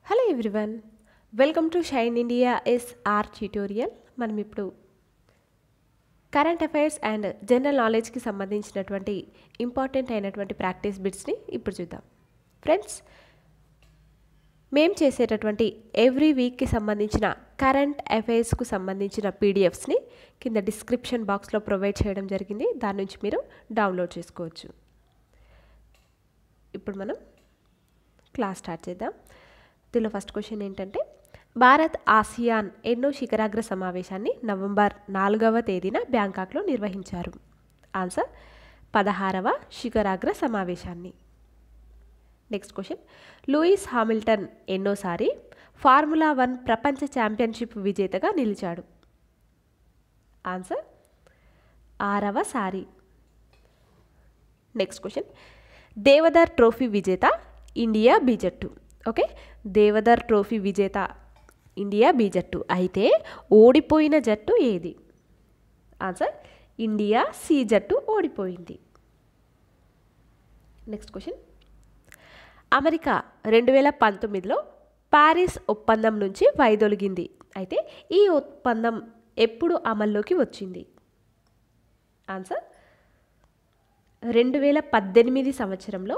hello everyone welcome to shine India S R tutorial మనం ఇప్పుడు current affairs and general నాలెడ్జ్కి సంబంధించినటువంటి important అయినటువంటి ప్రాక్టీస్ బిట్స్ని ఇప్పుడు చూద్దాం ఫ్రెండ్స్ మేము చేసేటటువంటి ఎవ్రీ వీక్కి సంబంధించిన కరెంట్ అఫైర్స్కు సంబంధించిన పీడిఎఫ్స్ని కింద డిస్క్రిప్షన్ బాక్స్లో ప్రొవైడ్ చేయడం జరిగింది దాని నుంచి మీరు డౌన్లోడ్ చేసుకోవచ్చు ఇప్పుడు మనం క్లాస్ స్టార్ట్ చేద్దాం దీనిలో ఫస్ట్ క్వశ్చన్ ఏంటంటే భారత్ ఆసియాన్ ఎన్నో శిఖరాగ్ర సమావేశాన్ని నవంబర్ నాలుగవ తేదీన బ్యాంకాక్లో నిర్వహించారు ఆన్సర్ పదహారవ శిఖరాగ్ర సమావేశాన్ని నెక్స్ట్ క్వశ్చన్ లూయిస్ హామిల్టన్ ఎన్నోసారి ఫార్ములా వన్ ప్రపంచ ఛాంపియన్షిప్ విజేతగా నిలిచాడు ఆన్సర్ ఆరవ సారి నెక్స్ట్ క్వశ్చన్ దేవదర్ ట్రోఫీ విజేత ఇండియా బి జట్టు ఓకే దేవదర్ ట్రోఫీ విజేత ఇండియా బి జట్టు అయితే ఓడిపోయిన జట్టు ఏది ఆన్సర్ ఇండియా సి జట్టు ఓడిపోయింది నెక్స్ట్ క్వశ్చన్ అమెరికా రెండు వేల పంతొమ్మిదిలో ప్యారిస్ ఒప్పందం నుంచి వైదొలిగింది అయితే ఈ ఒప్పందం ఎప్పుడు అమల్లోకి వచ్చింది ఆన్సర్ రెండు వేల పద్దెనిమిది సంవత్సరంలో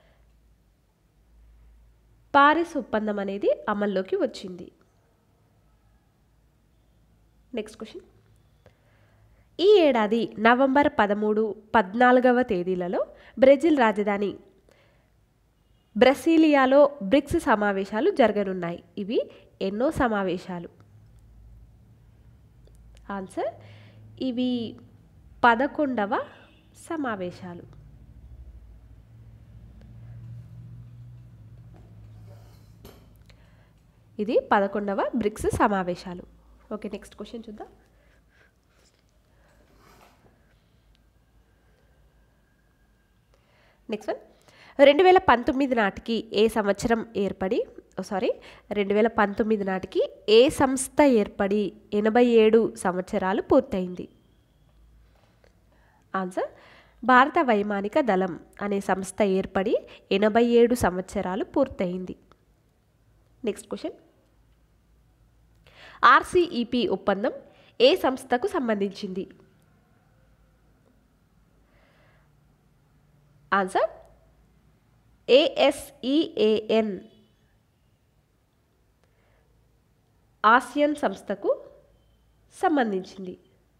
పారిస్ ఒప్పందం అనేది అమల్లోకి వచ్చింది నెక్స్ట్ క్వశ్చన్ ఈ ఏడాది నవంబర్ పదమూడు పద్నాలుగవ తేదీలలో బ్రెజిల్ రాజధాని బ్రసీలియాలో బ్రిక్స్ సమావేశాలు జరగనున్నాయి ఇవి ఎన్నో సమావేశాలు ఆన్సర్ ఇవి పదకొండవ సమావేశాలు ఇది పదకొండవ బ్రిక్స్ సమావేశాలు ఓకే నెక్స్ట్ క్వశ్చన్ చూద్దాం నెక్స్ట్ వన్ రెండు వేల పంతొమ్మిది నాటికి ఏ సంవత్సరం ఏర్పడి సారీ రెండు వేల పంతొమ్మిది నాటికి ఏ సంస్థ ఏర్పడి ఎనభై ఏడు సంవత్సరాలు పూర్తయింది ఆన్సర్ భారత వైమానిక దళం అనే సంస్థ ఏర్పడి ఎనభై ఏడు సంవత్సరాలు పూర్తయింది నెక్స్ట్ క్వశ్చన్ ఆర్సీఈపీ ఒప్పందం ఏ సంస్థకు సంబంధించింది ఆన్సర్ ఏఎస్ఈఏఎన్ ఆసియన్ సంస్థకు సంబంధించింది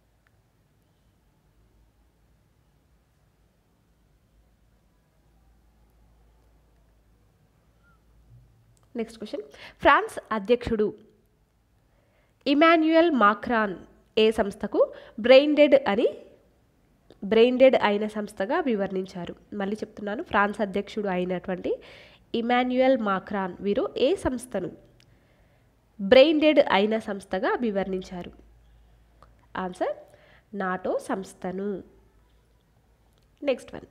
నెక్స్ట్ క్వశ్చన్ ఫ్రాన్స్ అధ్యక్షుడు ఇమాన్యుయల్ మాక్రాన్ ఏ సంస్థకు బ్రెయిన్ డెడ్ అని బ్రెయిన్ డెడ్ అయిన సంస్థగా వివరించారు మళ్ళీ చెప్తున్నాను ఫ్రాన్స్ అధ్యక్షుడు అయినటువంటి ఇమాన్యుయల్ మాక్రాన్ వీరు ఏ సంస్థను బ్రెయిన్ డెడ్ అయిన సంస్థగా వివరించారు ఆన్సర్ నాటో సంస్థను నెక్స్ట్ వన్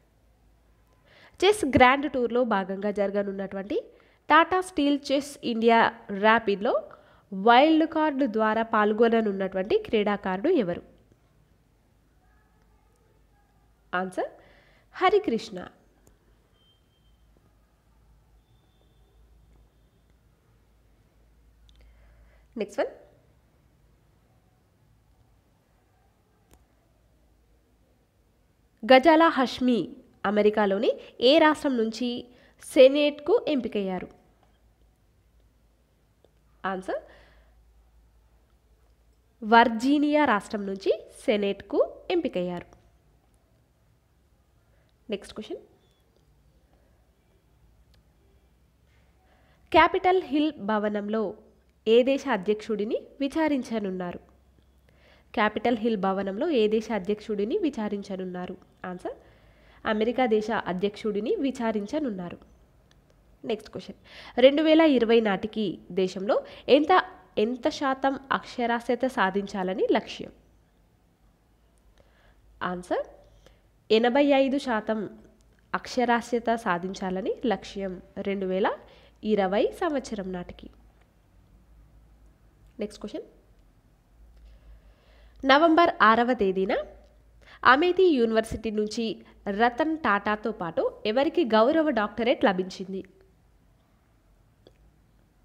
చెస్ గ్రాండ్ టూర్లో భాగంగా జరగనున్నటువంటి టాటా స్టీల్ చెస్ ఇండియా ర్యాపిడ్లో వైల్డ్ కార్డు ద్వారా పాల్గొననున్నటువంటి క్రీడాకారుడు ఎవరు answer Harikrishna next one Ghazala Hashmi అమెరికాలోని ఏ రాష్ట్రం నుంచి సెనేట్కు ఎంపికయ్యారు ఆన్సర్ వర్జీనియా రాష్ట్రం నుంచి సెనేట్కు ఎంపికయ్యారు నెక్స్ట్ క్వశ్చన్ క్యాపిటల్ హిల్ భవనంలో ఏ దేశ అధ్యక్షుడిని విచారించనున్నారు క్యాపిటల్ హిల్ భవనంలో ఏ దేశ అధ్యక్షుడిని విచారించనున్నారు ఆన్సర్ అమెరికా దేశ అధ్యక్షుడిని విచారించనున్నారు నెక్స్ట్ క్వశ్చన్ రెండు వేల ఇరవై నాటికి దేశంలో ఎంత ఎంత శాతం అక్షరాస్యత సాధించాలని లక్ష్యం ఆన్సర్ ఎనభై ఐదు శాతం అక్షరాస్యత సాధించాలని లక్ష్యం రెండు వేల ఇరవై సంవత్సరం నాటికి నెక్స్ట్ క్వశ్చన్ నవంబర్ ఆరవ తేదీన అమేథీ యూనివర్సిటీ నుంచి రతన్ టాటాతో పాటు ఎవరికి గౌరవ డాక్టరేట్ లభించింది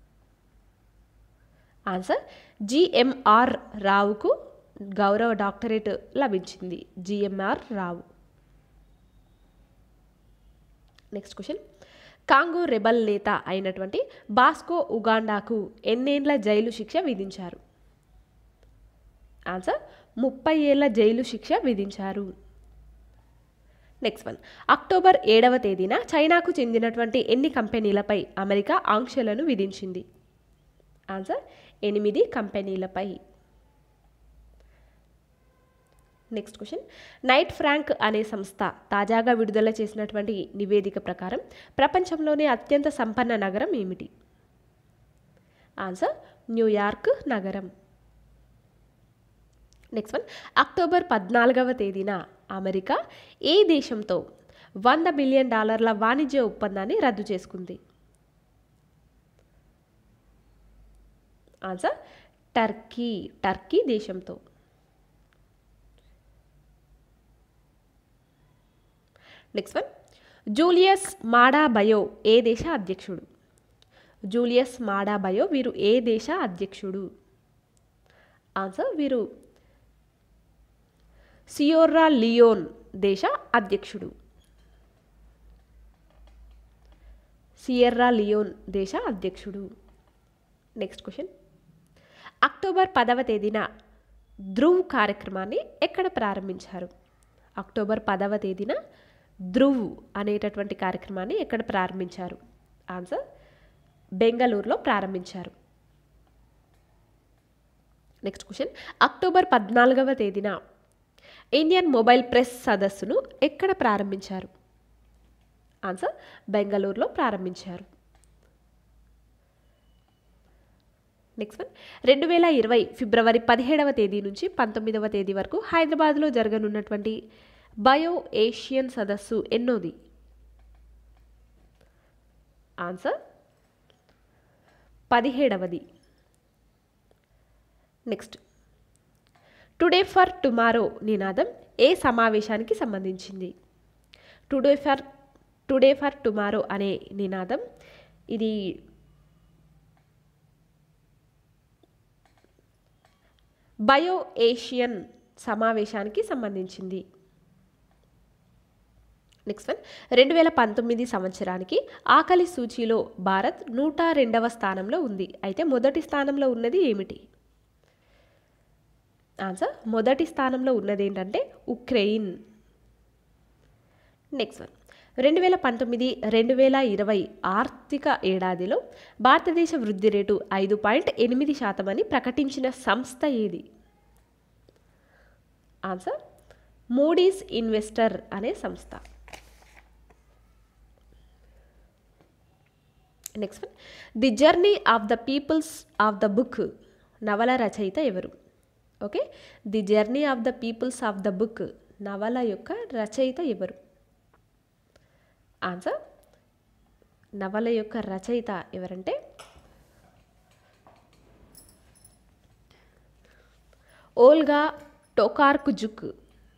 ఆన్సర్ జిఎంఆర్ రావుకు గౌరవ డాక్టరేట్ లభించింది GMR Rao next question Congo rebel నేత అయినటువంటి బాస్కో ఉగాండాకు ఎన్నేండ్ల జైలు శిక్ష విధించారు ఆన్సర్ ముప్పై ఏళ్ల జైలు శిక్ష విధించారు నెక్స్ట్ వన్ అక్టోబర్ ఏడవ తేదీన చైనాకు చెందినటువంటి ఎన్ని కంపెనీలపై అమెరికా ఆంక్షలను విధించింది ఆన్సర్ ఎనిమిది కంపెనీలపై నెక్స్ట్ క్వశ్చన్ నైట్ ఫ్రాంక్ అనే సంస్థ తాజాగా విడుదల చేసినటువంటి నివేదిక ప్రకారం ప్రపంచంలోనే అత్యంత సంపన్న నగరం ఏమిటి ఆన్సర్ న్యూయార్క్ నగరం నెక్స్ట్ వన్ అక్టోబర్ పద్నాలుగవ తేదీన అమెరికా ఏ దేశంతో వంద బిలియన్ డాలర్ల వాణిజ్య ఒప్పందాన్ని రద్దు చేసుకుంది ఆన్సర్ టర్కీ టర్కీ దేశంతో next one Julius Maada Bio ఏ దేశ అధ్యక్షుడు జూలియస్ మాడా బయో వీరు ఏ దేశ అధ్యక్షుడు ఆన్సర్ వీరు సియోర్రా లియోన్ దేశ అధ్యక్షుడు సియర్రా లియోన్ దేశ అధ్యక్షుడు నెక్స్ట్ క్వశ్చన్ అక్టోబర్ పదవ తేదీన ధ్రువ్ కార్యక్రమాన్ని ఎక్కడ ప్రారంభించారు అక్టోబర్ పదవ తేదీన ధ్రువ్ అనేటటువంటి కార్యక్రమాన్ని ఎక్కడ ప్రారంభించారు ఆన్సర్ బెంగళూరులో ప్రారంభించారు నెక్స్ట్ క్వశ్చన్ అక్టోబర్ పద్నాలుగవ తేదీన ఇండియన్ మొబైల్ ప్రెస్ సదస్సును ఎక్కడ ప్రారంభించారు ఆన్సర్ బెంగళూరులో ప్రారంభించారు నెక్స్ట్ వన్ రెండు వేల ఇరవై ఫిబ్రవరి పదిహేడవ తేదీ నుంచి పంతొమ్మిదవ తేదీ వరకు హైదరాబాద్లో జరగనున్నటువంటి బయో ఏషియన్ సదస్సు ఎన్నోది ఆన్సర్ పదిహేడవది నెక్స్ట్ టుడే ఫర్ టుమారో నినాదం ఏ సమావేశానికి సంబంధించింది today for today for tomorrow అనే నినాదం ఇది బయో ఏషియన్ సమావేశానికి సంబంధించింది నెక్స్ట్ వన్ రెండు వేల పంతొమ్మిది సంవత్సరానికి ఆకలి సూచీలో భారత్ నూట రెండవ స్థానంలో ఉంది అయితే మొదటి స్థానంలో ఉన్నది ఏమిటి ఆన్సర్ మొదటి స్థానంలో ఉన్నది ఏంటంటే ఉక్రెయిన్ నెక్స్ట్ వన్ రెండు వేల పంతొమ్మిది రెండు వేల ఇరవై ఆర్థిక ఏడాదిలో భారతదేశ వృద్ధి రేటు ఐదు పాయింట్ ఎనిమిది శాతం అని ప్రకటించిన సంస్థ ఏది ఆన్సర్ మూడీస్ ఇన్వెస్టర్ అనే సంస్థ next one the journey of the peoples of the book నవల రచయిత ఎవరు okay the journey of the peoples of the book నవల యొక్క రచయిత ఎవరు ఆన్సర్ నవల యొక్క రచయిత ఎవరంటే ఓల్గా టోకార్కు జుక్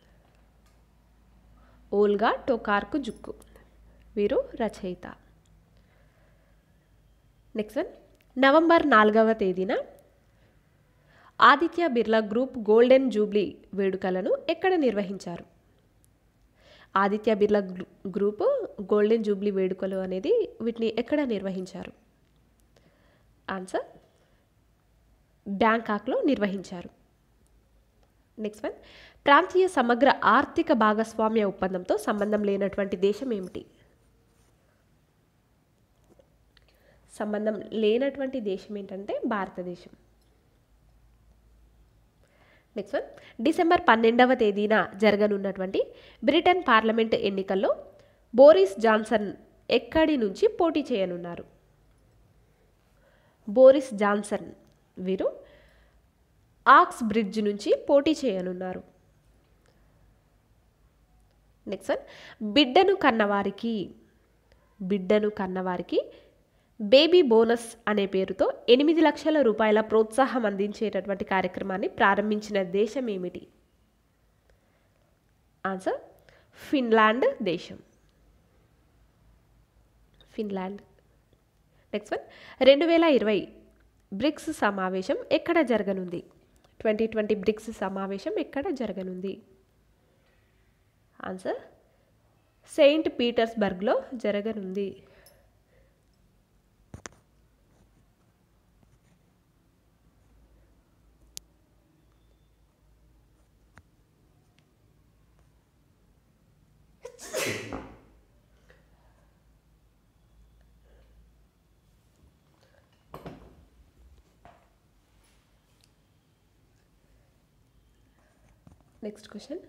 ఓల్గా టోకార్కు జుక్ వీరు రచయిత నెక్స్ట్ వన్ నవంబర్ నాలుగవ తేదీన Aditya Birla group golden jubilee వేడుకలను ఎక్కడ నిర్వహించారు Aditya Birla group golden jubilee వేడుకలు అనేది వీటిని ఎక్కడ నిర్వహించారు ఆన్సర్ బ్యాంకాక్లో నిర్వహించారు నెక్స్ట్ వన్ ప్రాంతీయ సమగ్ర ఆర్థిక భాగస్వామ్య ఒప్పందంతో సంబంధం లేనటువంటి దేశం ఏమిటి సంబంధం లేనటువంటి దేశం ఏంటంటే భారతదేశం నెక్స్ట్ వన్ డిసెంబర్ పన్నెండవ తేదీన జరగనున్నటువంటి బ్రిటన్ పార్లమెంట్ ఎన్నికల్లో బోరిస్ జాన్సన్ ఎక్కడి నుంచి పోటీ చేయనున్నారు బోరిస్ జాన్సన్ వీరు ఆక్స్ బ్రిడ్జ్ నుంచి పోటీ చేయనున్నారు నెక్స్ట్ వన్ బిడ్డను కన్నవారికి బిడ్డను కన్నవారికి బేబీ బోనస్ అనే పేరుతో ఎనిమిది లక్షల రూపాయల ప్రోత్సాహం అందించేటటువంటి కార్యక్రమాన్ని ప్రారంభించిన దేశం ఏమిటి ఆన్సర్ ఫిన్లాండ్ దేశం ఫిన్లాండ్ నెక్స్ట్ వన్ రెండు వేల ఇరవై బ్రిక్స్ సమావేశం ఎక్కడ జరగనుంది ట్వంటీ ట్వంటీ బ్రిక్స్ సమావేశం ఎక్కడ జరగనుంది ఆన్సర్ సెయింట్ పీటర్స్బర్గ్లో జరగనుంది నెక్స్ట్ క్వశ్చన్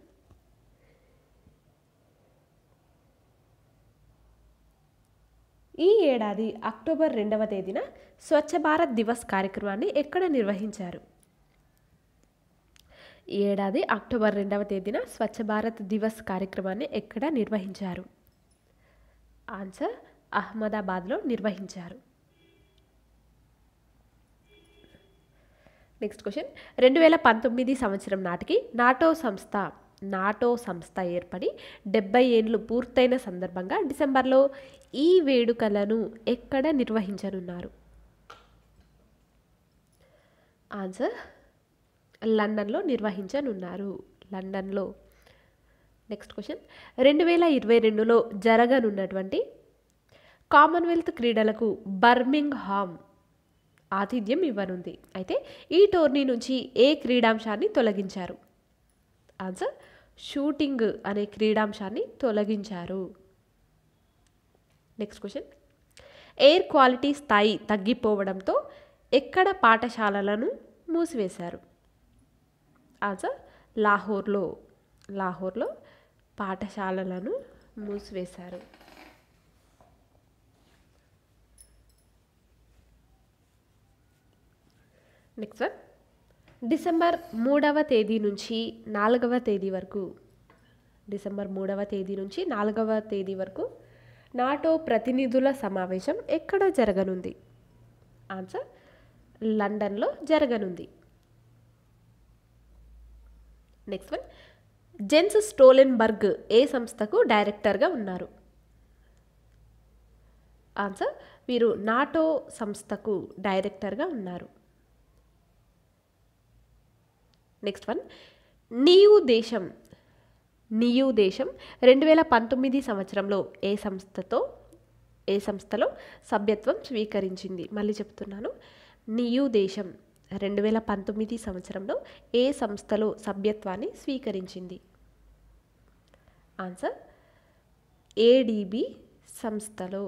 ఈ ఏడాది అక్టోబర్ రెండవ తేదీన స్వచ్ఛ భారత్ దివస్ కార్యక్రమాన్ని ఎక్కడ నిర్వహించారు ఈ ఏడాది అక్టోబర్ రెండవ తేదీన స్వచ్ఛ భారత్ దివస్ కార్యక్రమాన్ని ఎక్కడ నిర్వహించారు ఆన్సర్ అహ్మదాబాద్లో నిర్వహించారు నెక్స్ట్ క్వశ్చన్ రెండు వేల పంతొమ్మిది సంవత్సరం నాటికి నాటో సంస్థ నాటో సంస్థ ఏర్పడి డెబ్బై ఏళ్ళు పూర్తయిన సందర్భంగా డిసెంబర్లో ఈ వేడుకలను ఎక్కడ నిర్వహించనున్నారు ఆన్సర్ లండన్లో నిర్వహించనున్నారు లండన్లో నెక్స్ట్ క్వశ్చన్ రెండు వేల ఇరవై రెండులో జరగనున్నటువంటి కామన్వెల్త్ క్రీడలకు బర్మింగ్ హామ్ ఆతిథ్యం ఇవ్వనుంది అయితే ఈ టోర్నీ నుంచి ఏ క్రీడాంశాన్ని తొలగించారు ఆన్సర్ షూటింగ్ అనే క్రీడాంశాన్ని తొలగించారు నెక్స్ట్ క్వశ్చన్ ఎయిర్ క్వాలిటీ స్థాయి తగ్గిపోవడంతో ఎక్కడ పాఠశాలలను మూసివేశారు ఆన్సర్ లాహోర్లో లాహోర్లో పాఠశాలలను మూసివేశారు నెక్స్ట్ వన్ డిసెంబర్ మూడవ తేదీ నుంచి నాలుగవ తేదీ వరకు డిసెంబర్ మూడవ తేదీ నుంచి నాలుగవ తేదీ వరకు నాటో ప్రతినిధుల సమావేశం ఎక్కడ జరగనుంది ఆన్సర్ లండన్లో జరగనుంది నెక్స్ట్ వన్ జెన్స్ స్టోలెన్బర్గ్ ఏ సంస్థకు డైరెక్టర్గా ఉన్నారు ఆన్సర్ వీరు నాటో సంస్థకు డైరెక్టర్గా ఉన్నారు నెక్స్ట్ వన్ నీయు దేశం నియు దేశం రెండు వేల పంతొమ్మిది సంవత్సరంలో ఏ సంస్థతో ఏ సంస్థలో సభ్యత్వం స్వీకరించింది మళ్ళీ చెప్తున్నాను నియు దేశం రెండు వేల పంతొమ్మిది సంవత్సరంలో ఏ సంస్థలో సభ్యత్వాన్ని స్వీకరించింది ఆన్సర్ ఏడిబి సంస్థలో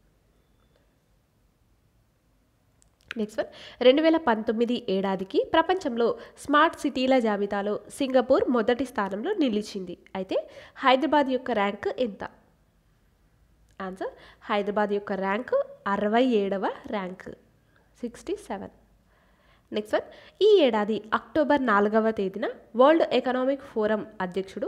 నెక్స్ట్ వన్ రెండు వేల పంతొమ్మిది ఏడాదికి ప్రపంచంలో స్మార్ట్ సిటీల జాబితాలో సింగపూర్ మొదటి స్థానంలో నిలిచింది అయితే హైదరాబాద్ యొక్క ర్యాంక్ ఎంత ఆన్సర్ హైదరాబాద్ యొక్క ర్యాంకు అరవై ఏడవ rank sixty seven next one ఈ ఏడాది అక్టోబర్ నాలుగవ తేదీన వరల్డ్ ఎకనామిక్ ఫోరం అధ్యక్షుడు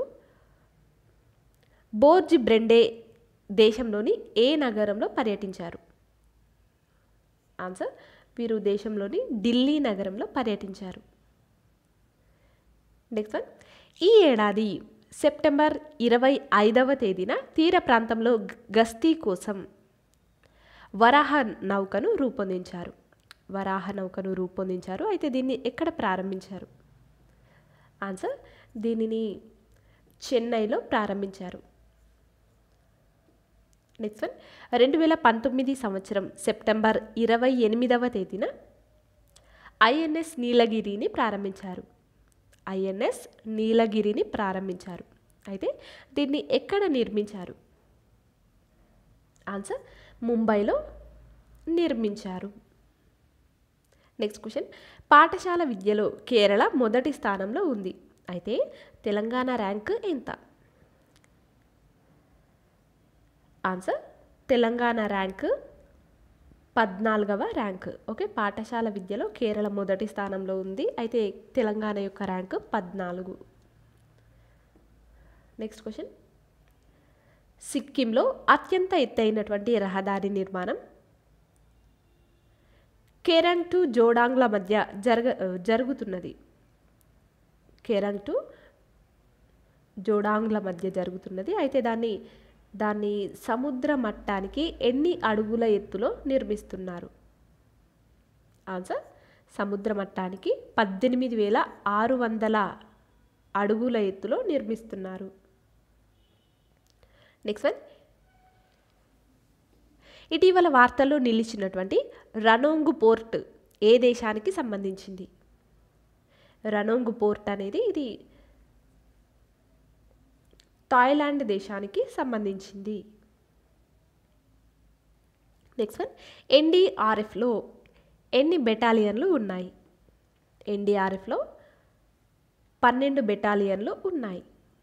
బోర్జ్ బ్రెండే దేశంలోని ఏ నగరంలో పర్యటించారు ఆన్సర్ వీరు దేశంలోని ఢిల్లీ నగరంలో పర్యటించారు నెక్స్ట్ వన్ ఈ ఏడాది సెప్టెంబర్ ఇరవై ఐదవ తేదీన తీర ప్రాంతంలో గస్తీ కోసం వరాహ నౌకను రూపొందించారు వరాహ నౌకను రూపొందించారు అయితే దీన్ని ఎక్కడ ప్రారంభించారు ఆన్సర్ దీనిని చెన్నైలో ప్రారంభించారు నెక్స్ట్ వన్ రెండు వేల పంతొమ్మిది సంవత్సరం సెప్టెంబర్ ఇరవై ఎనిమిదవ తేదీన ఐఎన్ఎస్ నీలగిరిని ప్రారంభించారు ఐఎన్ఎస్ నీలగిరిని ప్రారంభించారు అయితే దీన్ని ఎక్కడ నిర్మించారు ఆన్సర్ ముంబైలో నిర్మించారు నెక్స్ట్ క్వశ్చన్ పాఠశాల విద్యలో కేరళ మొదటి స్థానంలో ఉంది అయితే తెలంగాణ ర్యాంక్ ఎంత ఆన్సర్ తెలంగాణ ర్యాంక్ పద్నాలుగవ ర్యాంక్ ఓకే పాఠశాల విద్యలో కేరళ మొదటి స్థానంలో ఉంది అయితే తెలంగాణ యొక్క ర్యాంక్ పద్నాలుగు నెక్స్ట్ క్వశ్చన్ సిక్కింలో అత్యంత ఎత్తైనటువంటి రహదారి నిర్మాణం కేరంగ్ టు జోడాంగ్ల మధ్య జరగ జరుగుతున్నది కేరంగ్ టు జోడాంగ్ల మధ్య జరుగుతున్నది అయితే దాన్ని దాన్ని సముద్ర మట్టానికి ఎన్ని అడుగుల ఎత్తులో నిర్మిస్తున్నారు ఆన్సర్ సముద్ర మట్టానికి పద్దెనిమిది వేల ఆరు వందల అడుగుల ఎత్తులో నిర్మిస్తున్నారు నెక్స్ట్ వన్ ఇటీవల వార్తల్లో నిలిచినటువంటి రనోంగు పోర్ట్ ఏ దేశానికి సంబంధించింది రనోంగు పోర్ట్ అనేది ఇది థాయిలాండ్ దేశానికి సంబంధించింది నెక్స్ట్ వన్ ఎన్డీఆర్ఎఫ్లో ఎన్ని బెటాలియన్లు ఉన్నాయి ఎన్డీఆర్ఎఫ్లో పన్నెండు బెటాలియన్లు ఉన్నాయి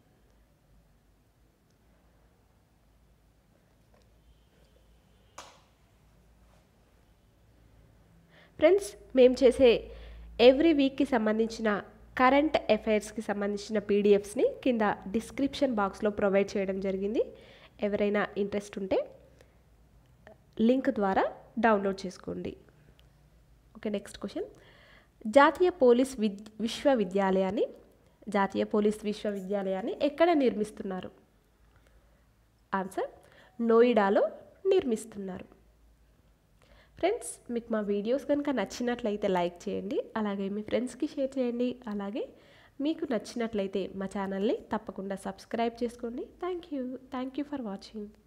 ఫ్రెండ్స్ మేము చేసే ఎవ్రీ వీక్కి సంబంధించిన కరెంట్ అఫైర్స్కి సంబంధించిన పీడిఎఫ్స్ని కింద డిస్క్రిప్షన్ బాక్స్లో ప్రొవైడ్ చేయడం జరిగింది ఎవరైనా ఇంట్రెస్ట్ ఉంటే లింక్ ద్వారా డౌన్లోడ్ చేసుకోండి ఓకే నెక్స్ట్ క్వశ్చన్ జాతీయ పోలీస్ విద్ విశ్వవిద్యాలయాన్ని జాతీయ పోలీస్ విశ్వవిద్యాలయాన్ని ఎక్కడ నిర్మిస్తున్నారు ఆన్సర్ నోయిడాలో నిర్మిస్తున్నారు ఫ్రెండ్స్ మీకు మా వీడియోస్ కనుక నచ్చినట్లయితే లైక్ చేయండి అలాగే మీ ఫ్రెండ్స్కి షేర్ చేయండి అలాగే మీకు నచ్చినట్లయితే మా ఛానల్ని తప్పకుండా సబ్స్క్రైబ్ చేసుకోండి thank you thank you for watching